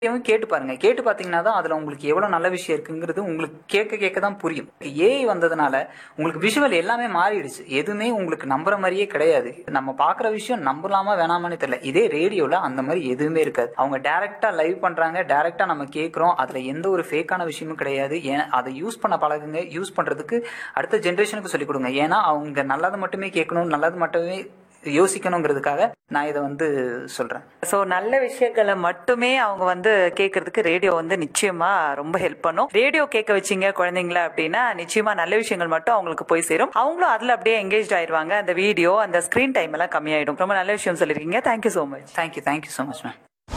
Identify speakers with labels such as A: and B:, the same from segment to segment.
A: ரேடியோவும் கேட்டு பாருங்க கேட்டு பார்த்தீங்கன்னா தான் அதில் உங்களுக்கு எவ்வளோ நல்ல விஷயம் இருக்குங்கிறது உங்களுக்கு கேட்க கேட்க தான் புரியும் ஏஐ வந்ததுனால உங்களுக்கு விஷுவல் எல்லாமே மாறிடுச்சு எதுவுமே உங்களுக்கு நம்புற மாதிரியே கிடையாது நம்ம பார்க்குற விஷயம் நம்பலாமா வேணாமான்னு தெரியல இதே ரேடியோவில் அந்த மாதிரி எதுவுமே இருக்காது அவங்க டேரெக்டாக லைவ் பண்ணுறாங்க டேரெக்டாக நம்ம கேட்குறோம் அதில் எந்த ஒரு ஃபேக்கான விஷயமும் கிடையாது ஏன் அதை யூஸ் பண்ண பழகுங்க யூஸ் பண்ணுறதுக்கு அடுத்த ஜென்ரேஷனுக்கு சொல்லிக் கொடுங்க ஏன்னா அவங்க நல்லது மட்டுமே கேட்கணும் நல்லது மட்டுமே யோசிக்கணுங்கிறதுக்காக நான் இதை வந்து சொல்கிறேன்
B: ஸோ நல்ல விஷயங்களை மட்டுமே அவங்க வந்து கேட்கறதுக்கு ரேடியோ வந்து நிச்சயமா ரொம்ப ஹெல்ப் பண்ணும் ரேடியோ கேட்க வச்சீங்க குழந்தைங்கள அப்படின்னா நிச்சயமா நல்ல விஷயங்கள் மட்டும் அவங்களுக்கு போய் சேரும் அவங்களும் அதுல அப்படியே எங்கேஜ் ஆயிருவாங்க அந்த வீடியோ அந்த ஸ்கிரீன் டைம் எல்லாம் கம்மியாயிடும் ரொம்ப நல்ல விஷயம் சொல்லிருக்கீங்க thank you so much
A: thank you thank you so much ma'am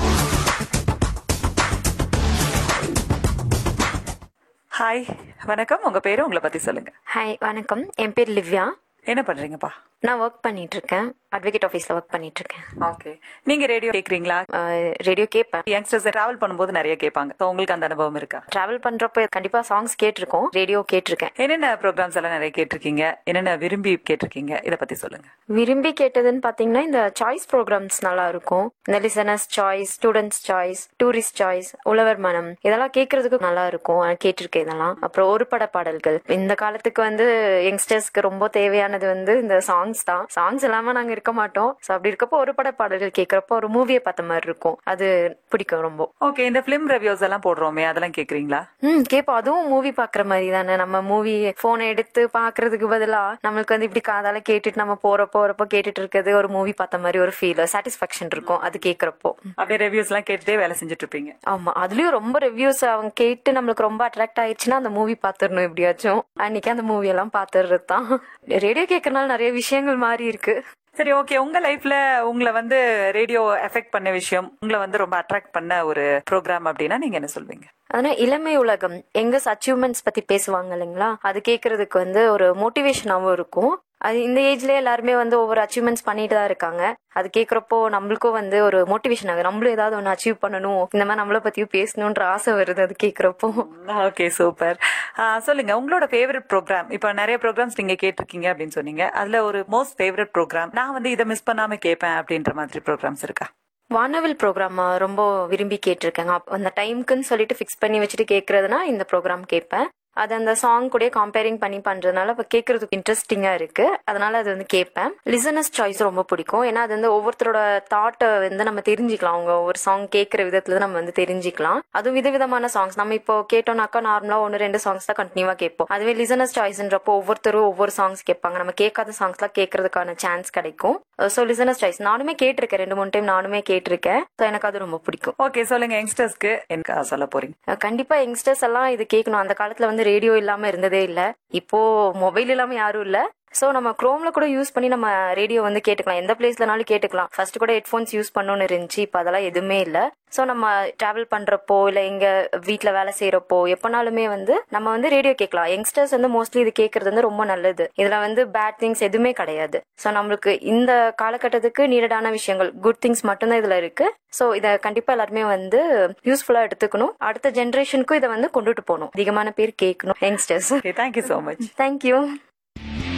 B: hi வணக்கம் உங்க பேரு உங்களை பத்தி சொல்லுங்க
C: ஹாய் வணக்கம் என் பேர் லிவ்யா
B: என்ன பண்றீங்கப்பா
C: நான் ஒர்க் பண்ணிட்டு இருக்கேன் அட்வொகேட் ஆஃபீஸில் ஒர்க் பண்ணிட்டு இருக்கேன்
B: ஓகே நீங்க ரேடியோ கேக்குறீங்களா
C: ரேடியோ கேட்பேன்
B: யங்ஸ்டர்ஸ் டிராவல் பண்ணும்போது நிறைய கேட்பாங்க So, உங்களுக்கு அந்த அனுபவம் இருக்கா
C: ட்ராவல் பண்ணுறப்ப கண்டிப்பாக சாங்ஸ் கேட்டிருக்கோம் ரேடியோ கேட்டிருக்கேன்
B: என்னென்ன ப்ரோக்ராம்ஸ் எல்லாம் நிறைய கேட்டிருக்கீங்க என்னென்ன விரும்பி கேட்டிருக்கீங்க இதை பத்தி சொல்லுங்க
C: விரும்பி கேட்டதுன்னு பார்த்தீங்கன்னா இந்த சாய்ஸ் ப்ரோக்ராம்ஸ் நல்லா இருக்கும் இந்த listeners choice students choice tourist choice உழவர் மனம் இதெல்லாம் கேட்கறதுக்கு நல்லா இருக்கும் நான் கேட்டிருக்கேன் இதெல்லாம் அப்புறம் ஒரு பட பாடல்கள் இந்த காலத்துக்கு வந்து யங்ஸ்டர்ஸ்க்கு ரொம்ப தேவையானது வந்து இந்த சாங்ஸ் தான் சாங்ஸ் இல்லாம நாங்க இருக்க மாட்டோம் ஸோ அப்படி இருக்கப்போ ஒரு பட பாடல்கள் கேட்கறப்போ ஒரு மூவியை பார்த்த மாதிரி இருக்கும் அது பிடிக்கும் ரொம்ப
B: ஓகே இந்த பிலிம் ரிவ்யூஸ் எல்லாம் போடுறோமே அதெல்லாம் கேக்குறீங்களா
C: ம் கேட்போம் அதுவும் மூவி பாக்குற மாதிரி தானே நம்ம மூவி போனை எடுத்து பாக்குறதுக்கு பதிலா நம்மளுக்கு வந்து இப்படி காதால கேட்டுட்டு நம்ம போறப்போ போறப்போ கேட்டுட்டு இருக்கிறது ஒரு மூவி பார்த்த மாதிரி ஒரு ஃபீல் சாட்டிஸ்பாக்சன் இருக்கும் அது கேக்குறப்போ
B: அப்படியே ரிவ்யூஸ் எல்லாம் கேட்டுட்டே வேலை செஞ்சுட்டு இருப்பீங்க
C: ஆமா அதுலயும் ரொம்ப ரிவ்யூஸ் அவங்க கேட்டு நம்மளுக்கு ரொம்ப அட்ராக்ட் ஆயிடுச்சுன்னா அந்த மூவி பாத்துடணும் எப்படியாச்சும் அன்னைக்கு அந்த மூவி எல்லாம் பாத்துறது தான் ரேடியோ கேட்கறனால நிறைய விஷயங்கள் மாறி இருக்கு
B: சரி ஓகே உங்க லைஃப்ல உங்களை வந்து ரேடியோ எஃபெக்ட் பண்ண விஷயம் உங்களை வந்து ரொம்ப அட்ராக்ட் பண்ண ஒரு ப்ரோக்ராம் அப்படின்னா நீங்க என்ன சொல்வீங்க
C: அதனால இளமை உலகம் எங்க அச்சீவ்மெண்ட்ஸ் பத்தி பேசுவாங்க இல்லைங்களா அது கேட்கறதுக்கு வந்து ஒரு மோட்டிவேஷனாவும் இருக்கும் அது இந்த ஏஜ்ல எல்லாருமே வந்து ஒவ்வொரு அச்சீவ்மெண்ட்ஸ் பண்ணிட்டு தான் இருக்காங்க அது கேட்கறப்போ நம்மளுக்கும் வந்து ஒரு மோட்டிவேஷன் ஆகுது நம்மளும் ஏதாவது ஒன்று அச்சீவ் பண்ணணும் இந்த மாதிரி நம்மள பத்தியும் பேசணுன்ற ஆசை வருது அது கேட்கறப்போ
B: ஓகே சூப்பர் சொல்லுங்க உங்களோட ஃபேவரட் ப்ரோக்ராம் இப்போ நிறைய ப்ரோக்ராம்ஸ் நீங்க கேட்டிருக்கீங்க அப்படின்னு சொன்னீங்க அதுல ஒரு மோஸ்ட் ஃபேவரட் ப்ரோக்ராம் நான் வந்து இதை மிஸ் பண்ணாம கேட்பேன் அப்படின்ற மாதிரி ப்ரோக்ராம்ஸ் இருக்கா
C: வானவில் ப்ரோக்ராம் ரொம்ப விரும்பி கேட்டிருக்கேங்க அப்ப அந்த டைம்க்குன்னு சொல்லிட்டு ஃபிக்ஸ் பண்ணி வச்சுட்டு கேட்கறதுனா இந்த ப்ரோக்ராம் கேட்பேன் அது அந்த சாங் கூட கம்பேரிங் பண்ணி பண்றதுனால இப்போ கேட்கறதுக்கு இன்ட்ரெஸ்டிங்கா இருக்கு அதனால அது வந்து கேட்பேன் லிசனஸ் சாய்ஸ் ரொம்ப பிடிக்கும் ஏன்னா அது வந்து ஒவ்வொருத்தரோட தாட்டை வந்து நம்ம தெரிஞ்சுக்கலாம் அவங்க ஒரு சாங் கேட்கற விதத்துல நம்ம வந்து தெரிஞ்சுக்கலாம் அதுவும் விதவிதமான சாங்ஸ் நம்ம இப்போ கேட்டோம்னாக்கா நார்மலா ஒன்று ரெண்டு சாங்ஸ் தான் கண்டினியூவா கேட்போம் அதுவே லிசனஸ் சாய்ஸ்ன்றப்போ ஒவ்வொருத்தரும் ஒவ்வொரு சாங்ஸ் கேட்பாங்க நம்ம கேட்காத சாங்ஸ்லாம் கேட்கறதுக்கான சான்ஸ் கிடைக்கும் ஸோ லிசனஸ் சாய்ஸ் நானுமே கேட்டிருக்கேன் ரெண்டு மூணு டைம் நானுமே கேட்டிருக்கேன் ஸோ எனக்கு அது ரொம்ப பிடிக்கும்
B: ஓகே சொல்லுங்க யங்ஸ்டர்ஸ்க்கு எனக்கு சொல்ல போறீங்க
C: அஹ் கண்டிப்பா யங்ஸ்டர்ஸ் எல்லாம் இது கேட்கணும் அந்த காலத்துல வந்து ரேடியோ இல்லாம இருந்ததே இல்ல இப்போ மொபைல் இல்லாம யாரும் இல்ல சோ நம்ம குரோம்ல கூட யூஸ் பண்ணி நம்ம ரேடியோ வந்து கேட்டுக்கலாம் எந்த பிளேஸ்லனாலும் கேட்டுக்கலாம் ஃபர்ஸ்ட் கூட ஹெட்ஃபோன்ஸ் யூஸ் பண்ணணும்னு இருந்துச்சு இப்போ அதெல்லாம் எதுவுமே இல்ல சோ நம்ம டிராவல் பண்றப்போ இல்ல எங்க வீட்ல வேலை செய்யறப்போ எப்பனாலுமே வந்து நம்ம வந்து ரேடியோ கேட்கலாம் யங்ஸ்டர்ஸ் வந்து மோஸ்ட்லி இது கேட்கறது வந்து ரொம்ப நல்லது இதுல வந்து பேட் திங்ஸ் எதுவுமே கிடையாது சோ நம்மளுக்கு இந்த காலகட்டத்துக்கு நீடடான விஷயங்கள் குட் திங்ஸ் மட்டும்தான் இதுல இருக்கு சோ இத கண்டிப்பா எல்லாருமே வந்து யூஸ்ஃபுல்லா எடுத்துக்கணும் அடுத்த ஜெனரேஷனுக்கும் இதை வந்து கொண்டுட்டு போகணும் அதிகமான பேர் கேட்கணும் youngsters
B: okay thank you so much
C: thank you